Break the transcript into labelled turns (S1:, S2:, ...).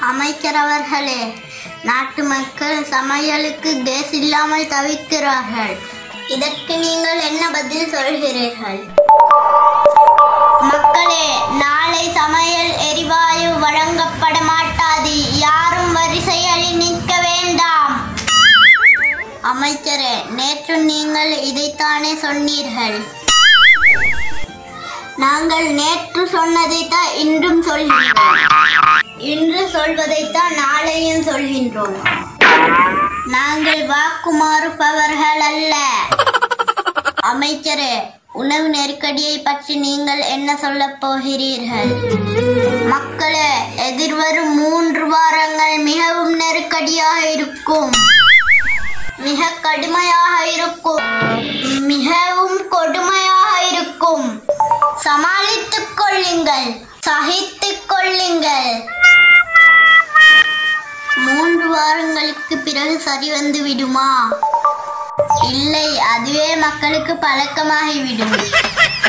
S1: அமைச்சர் அவர்களே நாட்டு மக்கள் சமையலுக்கு கேஸ் இல்லாமல் தவிக்கிறார்கள் இதற்கு நீங்கள் என்ன பதில் சொல்கிறீர்கள் மக்களே நாளை சமையல் எரிவாயு வழங்கப்பட மாட்டாது யாரும் வரிசையில் நிற்க வேண்டாம் அமைச்சரே நேற்று நீங்கள் இதைத்தானே சொன்னீர்கள் நாங்கள் நேற்று சொன்னதைத்தான் இன்றும் சொல்கின்றோம் இன்று சொல்வதைத்தான் நாளையும் சொல்கின்றோம் நாங்கள் வாக்கு மாறுபவர்கள் அல்ல அமைச்சரே உணவு நெருக்கடியை பற்றி நீங்கள் என்ன சொல்லப் போகிறீர்கள் மக்களே எதிர்வரும் மூன்று வாரங்கள் மிகவும் நெருக்கடியாக இருக்கும் மிக கடுமையாக இருக்கும் மிகவும் கொடுமையாக இருக்கும் சமாளித்துக் கொள்ளுங்கள் சகித்துக் கொள்ளுங்கள் மூன்று வாரங்களுக்கு பிறகு சரி வந்து விடுமா இல்லை அதுவே மக்களுக்கு பழக்கமாகிவிடும்